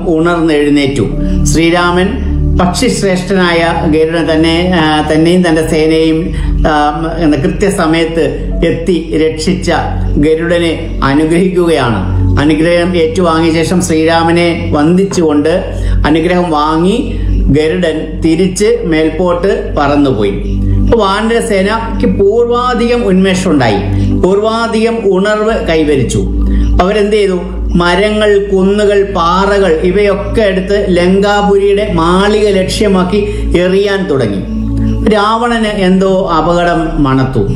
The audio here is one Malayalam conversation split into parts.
ഉണർന്നെഴുന്നേറ്റു ശ്രീരാമൻ പക്ഷിശ്രേഷ്ഠനായ ഗരുഡൻ തന്നെ ആ, തന്നെയും തന്റെ സേനയും ആ, എന്താ, കൃത്യസമയത്ത് എത്തി രക്ഷിച്ച ഗരുഡനെ അനുഗ്രഹിക്കുകയാണ് അനുഗ്രഹം ഏറ്റുവാങ്ങിയ ശേഷം ശ്രീരാമനെ വന്ദിച്ചുകൊണ്ട് അനുഗ്രഹം വാങ്ങി ഗരുഡൻ തിരിച്ച് മേൽപോട്ട് പറന്നുപോയി അപ്പൊ വാനരസേനയ്ക്ക് പൂർവാധികം ഉന്മേഷം ഉണ്ടായി പൂർവാധികം ഉണർവ് കൈവരിച്ചു അവരെന്ത് ചെയ്തു മരങ്ങൾ കുന്നുകൾ പാറകൾ ഇവയൊക്കെ എടുത്ത് ലങ്കാപുരിയുടെ മാളിക ലക്ഷ്യമാക്കി എറിയാൻ തുടങ്ങി രാവണന് എന്തോ അപകടം മണത്തു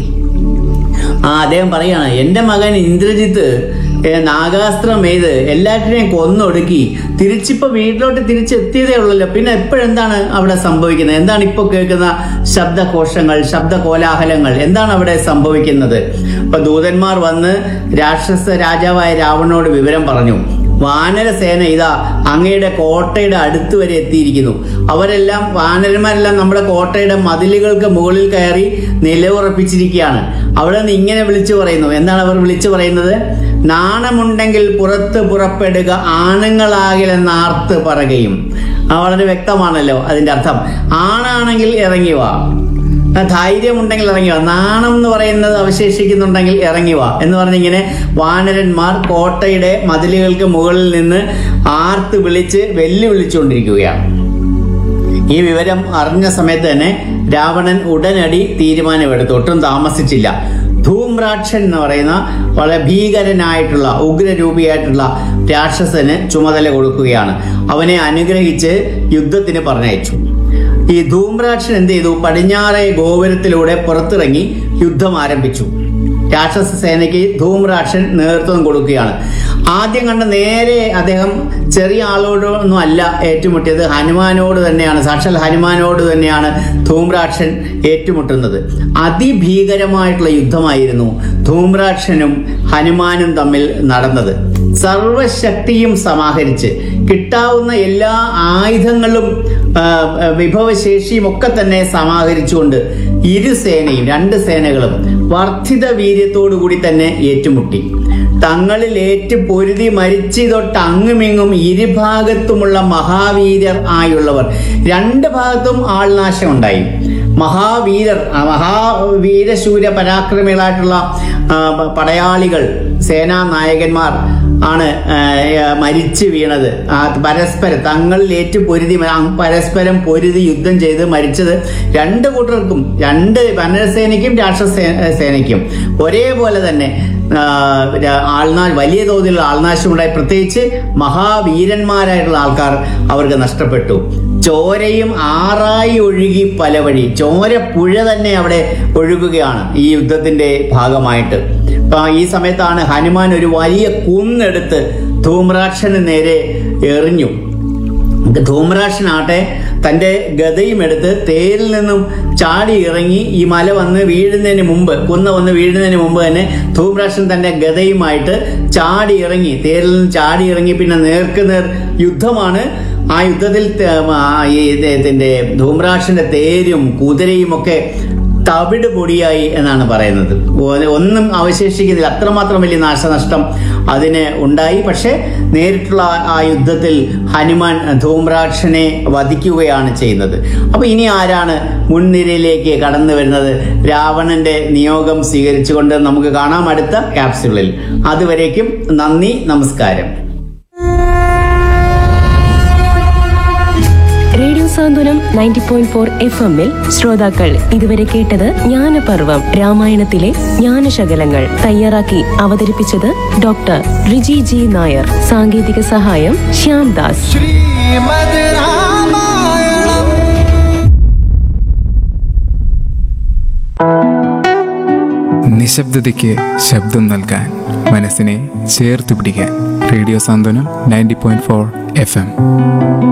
ആ അദ്ദേഹം പറയാണ് എൻ്റെ മകൻ ഇന്ദ്രജിത്ത് ഏ, നാഗാസ്ത്രം എയ്ത് എല്ലാറ്റിനെയും കൊന്നൊടുക്കി തിരിച്ചിപ്പോ വീട്ടിലോട്ട് തിരിച്ചെത്തിയതേ ഉള്ളല്ലോ പിന്നെ എപ്പോഴെന്താണ് അവിടെ സംഭവിക്കുന്നത് എന്താണ് ഇപ്പോൾ കേൾക്കുന്ന ശബ്ദകോശങ്ങൾ ശബ്ദ കോലാഹലങ്ങൾ എന്താണ് അവിടെ സംഭവിക്കുന്നത് അപ്പൊ ദൂതന്മാർ വന്ന് രാക്ഷസ രാജാവായ രാവണനോട് വിവരം പറഞ്ഞു വാനരസേന ഇതാ അങ്ങയുടെ കോട്ടയുടെ അടുത്ത് വരെ എത്തിയിരിക്കുന്നു അവരെല്ലാം വാനരന്മാരെല്ലാം നമ്മുടെ കോട്ടയുടെ മതിലുകൾക്ക് മുകളിൽ കയറി നിലയുറപ്പിച്ചിരിക്കുകയാണ് അവിടെ നിന്ന് ഇങ്ങനെ വിളിച്ചു പറയുന്നു എന്താണ് അവർ വിളിച്ചു പറയുന്നത് നാണമുണ്ടെങ്കിൽ പുറത്ത് പുറപ്പെടുക ആണുങ്ങളാകിലെന്ന് ആർത്ത് പറയുകയും ആ, വളരെ വ്യക്തമാണല്ലോ അതിന്റെ അർത്ഥം ആണാണെങ്കിൽ ഇറങ്ങി വാ ആ, ധൈര്യമുണ്ടെങ്കിൽ ഇറങ്ങി വാ നാണം എന്ന് പറയുന്നത് അവശേഷിക്കുന്നുണ്ടെങ്കിൽ ഇറങ്ങി വാ എന്ന് പറഞ്ഞിങ്ങനെ വാനരന്മാർ കോട്ടയുടെ മതിലുകൾക്ക് മുകളിൽ നിന്ന് ആർത്ത് വിളിച്ച് വെല്ലുവിളിച്ചുകൊണ്ടിരിക്കുകയാണ് ഈ വിവരം അറിഞ്ഞ സമയത്ത് തന്നെ രാവണൻ ഉടനടി തീരുമാനമെടുത്തു ഒട്ടും താമസിച്ചില്ല ധൂമ്രാക്ഷൻ എന്ന് പറയുന്ന വളരെ ഭീകരനായിട്ടുള്ള ഉഗ്രരൂപിയായിട്ടുള്ള രാക്ഷസന് ചുമതല കൊടുക്കുകയാണ് അവനെ അനുഗ്രഹിച്ച് യുദ്ധത്തിന് പറഞ്ഞയച്ചു ഈ ധൂമ്രാക്ഷൻ എന്ത് ചെയ്തു പടിഞ്ഞാറേ ഗോപുരത്തിലൂടെ പുറത്തിറങ്ങി യുദ്ധം ആരംഭിച്ചു രാക്ഷസ സേനയ്ക്ക് ധൂമ്രാക്ഷൻ നേതൃത്വം കൊടുക്കുകയാണ് ആദ്യം കണ്ട നേരെ അദ്ദേഹം ചെറിയ ആളോടൊന്നും അല്ല ഏറ്റുമുട്ടിയത് ഹനുമാനോട് തന്നെയാണ് സാക്ഷാൽ ഹനുമാനോട് തന്നെയാണ് ധൂമ്രാക്ഷൻ ഏറ്റുമുട്ടുന്നത് അതിഭീകരമായിട്ടുള്ള യുദ്ധമായിരുന്നു ധൂമ്രാക്ഷനും ഹനുമാനും തമ്മിൽ നടന്നത് സർവശക്തിയും സമാഹരിച്ച് കിട്ടാവുന്ന എല്ലാ ആയുധങ്ങളും ആ, വിഭവശേഷിയും ഒക്കെ തന്നെ സമാഹരിച്ചുകൊണ്ട് ഇരു സേനയും രണ്ട് സേനകളും വർദ്ധിത വീര്യത്തോടു കൂടി തന്നെ ഏറ്റുമുട്ടി തങ്ങളിൽ ഏറ്റു പൊരുതി മരിച്ചു തൊട്ട് അങ്ങുമിങ്ങും ഇരുഭാഗത്തുമുള്ള മഹാവീരർ ആയുള്ളവർ രണ്ട് ഭാഗത്തും ആൾനാശം ഉണ്ടായി മഹാവീരർ ആ മഹാവീരശൂര പരാക്രമികളായിട്ടുള്ള ആ, പ- പടയാളികൾ സേനാ നായകന്മാർ ആണ് ആ, മരിച്ചു വീണത് ആ, പരസ്പരം തങ്ങളിൽ ഏറ്റു പൊരുതി മ- അ- പരസ്പരം പൊരുതി യുദ്ധം ചെയ്ത് മരിച്ചത് രണ്ട് കൂട്ടർക്കും രണ്ട് വനരസേനയ്ക്കും രാക്ഷസ സേ- സേനയ്ക്കും ഒരേപോലെ തന്നെ ആ, ര- ആൾനാ വലിയ തോതിലുള്ള ആൾനാശം ഉണ്ടായി പ്രത്യേകിച്ച് മഹാവീരന്മാരായിട്ടുള്ള ആൾക്കാർ അവർക്ക് നഷ്ടപ്പെട്ടു ചോരയും ആറായി ഒഴുകി പല വഴി ചോര പുഴ തന്നെ അവിടെ ഒഴുകുകയാണ് ഈ യുദ്ധത്തിന്റെ ഭാഗമായിട്ട് അപ്പൊ ഈ സമയത്താണ് ഹനുമാൻ ഒരു വലിയ കുന്നെടുത്ത് ധൂമ്രാക്ഷന് നേരെ എറിഞ്ഞു ധൂമ്രാക്ഷനാട്ടെ തന്റെ ഗതയും എടുത്ത് തേരിൽ നിന്നും ചാടി ഇറങ്ങി ഈ മല വന്ന് വീഴുന്നതിന് മുമ്പ് കുന്ന വന്ന് വീഴുന്നതിന് മുമ്പ് തന്നെ ധൂമ്രാക്ഷൻ തന്റെ ഗതയുമായിട്ട് ചാടി ഇറങ്ങി തേരിൽ നിന്ന് ചാടി ഇറങ്ങി പിന്നെ നേർക്ക് നേർ യുദ്ധമാണ് ആ യുദ്ധത്തിൽ ത- ആ ഈ ഇദ്ദേഹത്തിന്റെ ധൂമ്രാക്ഷന്റെ തേരും കുതിരയും ഒക്കെ തവിട് പൊടിയായി എന്നാണ് പറയുന്നത് ഒ- ഒന്നും അവശേഷിക്കുന്നില്ല അത്രമാത്രം വലിയ നാശനഷ്ടം അതിന് ഉണ്ടായി പക്ഷെ നേരിട്ടുള്ള ആ- ആ യുദ്ധത്തിൽ ഹനുമാൻ ധൂമ്രാക്ഷനെ വധിക്കുകയാണ് ചെയ്യുന്നത് അപ്പൊ ഇനി ആരാണ് മുൻനിരയിലേക്ക് കടന്നു വരുന്നത് രാവണന്റെ നിയോഗം സ്വീകരിച്ചുകൊണ്ട് നമുക്ക് കാണാം അടുത്ത ക്യാപ്സ്യൂളിൽ അതുവരേക്കും നന്ദി നമസ്കാരം radio Santhwanam ninety point four F എമ്മിൽ ശ്രോതാക്കൾ ഇതുവരെ കേട്ടത് ജ്ഞാനപർവം രാമായണത്തിലെ ജ്ഞാനശകലങ്ങൾ തയ്യാറാക്കി അവതരിപ്പിച്ചത് ഡോക്ടർ റിജി ജി നായർ സാങ്കേതിക സഹായം ശ്യാം ദാസ് ശ്രീമദ് രാമായണം നിശബ്ദതയ്ക്ക് ശബ്ദം നൽകാൻ മനസ്സിനെ ചേർത്ത് പിടിക്കാൻ radio Santhwanam ninety point four F M